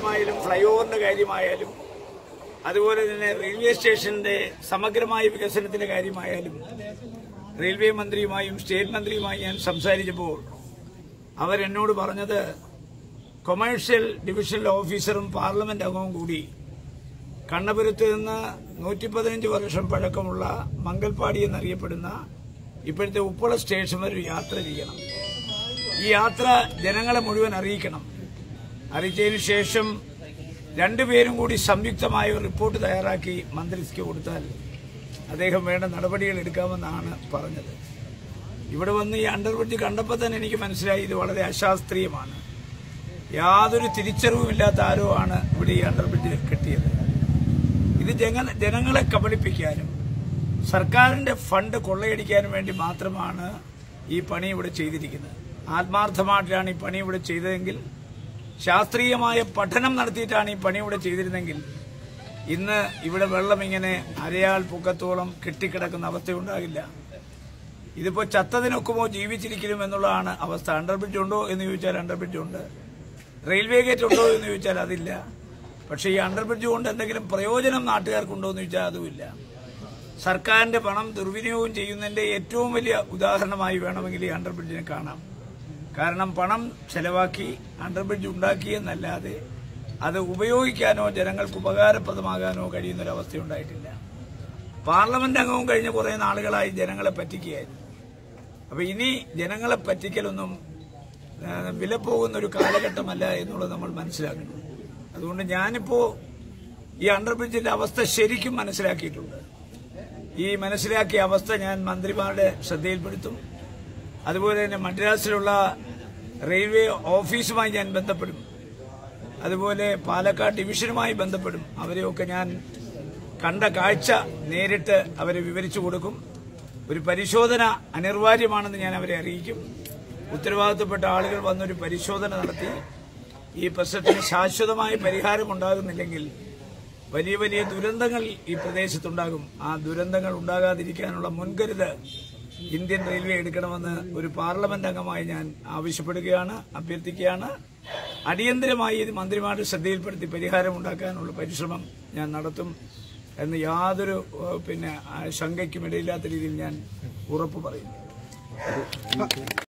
കാര്യമായാലും ഫ്ലൈ ഓവറിന്റെ കാര്യമായാലും അതുപോലെ തന്നെ റെയിൽവേ സ്റ്റേഷന്റെ സമഗ്രമായ വികസനത്തിന്റെ കാര്യമായാലും റെയിൽവേ മന്ത്രിയുമായും സ്റ്റേറ്റ് മന്ത്രിയുമായും ഞാൻ സംസാരിച്ചപ്പോൾ അവരെന്നോട് പറഞ്ഞത് കൊമേഴ്ഷ്യൽ ഡിവിഷണൽ ഓഫീസറും പാർലമെന്റ് അംഗവും കൂടി കണ്ണപുരത്ത് നിന്ന് നൂറ്റി പതിനഞ്ച് വർഷം പഴക്കമുള്ള മംഗൽപാടി എന്നറിയപ്പെടുന്ന ഇപ്പോഴത്തെ ഉപ്പള സ്റ്റേഷൻ വരെ ഒരു യാത്ര ചെയ്യണം ഈ യാത്ര ജനങ്ങളെ മുഴുവൻ അറിയിക്കണം അറിയിച്ചതിന് ശേഷം രണ്ടുപേരും കൂടി സംയുക്തമായ ഒരു റിപ്പോർട്ട് തയ്യാറാക്കി മന്ത്രിക്ക് കൊടുത്താൽ അദ്ദേഹം വേണ്ട നടപടികൾ എടുക്കാമെന്നാണ് പറഞ്ഞത് ഇവിടെ വന്ന് ഈ അണ്ടർബ്രിഡ്ജ് കണ്ടപ്പോൾ തന്നെ എനിക്ക് മനസ്സിലായി ഇത് വളരെ അശാസ്ത്രീയമാണ് യാതൊരു തിരിച്ചറിവുമില്ലാത്ത ആരോ ആണ് ഇവിടെ ഈ അണ്ടർബ്രിഡ്ജ് കെട്ടിയത് ഇത് ജന- ജനങ്ങളെ കബളിപ്പിക്കാനും സർക്കാരിന്റെ ഫണ്ട് കൊള്ളയടിക്കാനും വേണ്ടി മാത്രമാണ് ഈ പണി ഇവിടെ ചെയ്തിരിക്കുന്നത് ആത്മാർത്ഥമായിട്ടാണ് ഈ പണി ഇവിടെ ചെയ്തതെങ്കിൽ ശാസ്ത്രീയമായ പഠനം നടത്തിയിട്ടാണ് ഈ പണി ഇവിടെ ചെയ്തിരുന്നെങ്കിൽ ഇന്ന് ഇവിടെ വെള്ളം ഇങ്ങനെ അരയാൾ പൊക്കത്തോളം കെട്ടിക്കിടക്കുന്ന അവസ്ഥയുണ്ടാകില്ല ഇതിപ്പോ ചത്തതിനൊക്കുമോ ജീവിച്ചിരിക്കലും എന്നുള്ളതാണ് അവസ്ഥ അണ്ടർബ്രിഡ്ജ് ഉണ്ടോ എന്ന് ചോദിച്ചാൽ അണ്ടർബ്രിഡ്ജ് ഉണ്ട് റെയിൽവേ ഗേറ്റ് ഉണ്ടോ എന്ന് ചോദിച്ചാൽ അതില്ല പക്ഷേ ഈ അണ്ടർബ്രിഡ്ജ് കൊണ്ട് എന്തെങ്കിലും പ്രയോജനം നാട്ടുകാർക്കുണ്ടോ എന്ന് ചോദിച്ചാൽ അതുമില്ല സർക്കാരിന്റെ പണം ദുർവിനിയോഗം ചെയ്യുന്നതിന്റെ ഏറ്റവും വലിയ ഉദാഹരണമായി വേണമെങ്കിൽ ഈ അണ്ടർബ്രിഡ്ജിനെ കാണാം കാരണം പണം ചെലവാക്കി അണ്ടർബ്രിഡ്ജ് ഉണ്ടാക്കി എന്നല്ലാതെ അത് ഉപയോഗിക്കാനോ ജനങ്ങൾക്ക് ഉപകാരപ്രദമാകാനോ കഴിയുന്നൊരവസ്ഥ ഉണ്ടായിട്ടില്ല പാർലമെന്റ് അംഗവും കഴിഞ്ഞ കുറെ നാളുകളായി ജനങ്ങളെ പറ്റിക്കുകയായിരുന്നു അപ്പൊ ഇനി ജനങ്ങളെ പറ്റിക്കലൊന്നും ആ, വില പോകുന്ന ഒരു കാലഘട്ടമല്ല എന്നുള്ളത് നമ്മൾ മനസ്സിലാക്കണം അതുകൊണ്ട് ഞാനിപ്പോ ഈ അണ്ടർബ്രിഡ്ജിന്റെ അവസ്ഥ ശരിക്കും മനസ്സിലാക്കിയിട്ടുണ്ട് ഈ മനസ്സിലാക്കിയ അവസ്ഥ ഞാൻ മന്ത്രിമാരുടെ ശ്രദ്ധയിൽപ്പെടുത്തും അതുപോലെ തന്നെ മദ്രാസിലുള്ള റെയിൽവേ ഓഫീസുമായി ഞാൻ ബന്ധപ്പെടും അതുപോലെ പാലക്കാട് ഡിവിഷനുമായി ബന്ധപ്പെടും അവരെയൊക്കെ ഞാൻ കണ്ട കാഴ്ച നേരിട്ട് അവരെ വിവരിച്ചു കൊടുക്കും ഒരു പരിശോധന അനിവാര്യമാണെന്ന് ഞാൻ അവരെ അറിയിക്കും ഉത്തരവാദിത്തപ്പെട്ട ആളുകൾ വന്നൊരു പരിശോധന നടത്തി ഈ പ്രശ്നത്തിന് ശാശ്വതമായ പരിഹാരം ഉണ്ടാകുന്നില്ലെങ്കിൽ വലിയ വലിയ ദുരന്തങ്ങൾ ഈ പ്രദേശത്തുണ്ടാകും ആ ദുരന്തങ്ങൾ ഉണ്ടാകാതിരിക്കാനുള്ള മുൻകരുതൽ ഇന്ത്യൻ റെയിൽവേ എടുക്കണമെന്ന് ഒരു പാർലമെന്റ് അംഗമായി ഞാൻ ആവശ്യപ്പെടുകയാണ് അഭ്യർത്ഥിക്കുകയാണ് അടിയന്തരമായി ഇത് മന്ത്രിമാരുടെ ശ്രദ്ധയിൽപ്പെടുത്തി പരിഹാരം ഉണ്ടാക്കാനുള്ള പരിശ്രമം ഞാൻ നടത്തും എന്ന് യാതൊരു ഏഹ്, പിന്നെ ആ, ശങ്കയ്ക്കും ഇടയില്ലാത്ത രീതിയിൽ ഞാൻ ഉറപ്പ് പറയുന്നു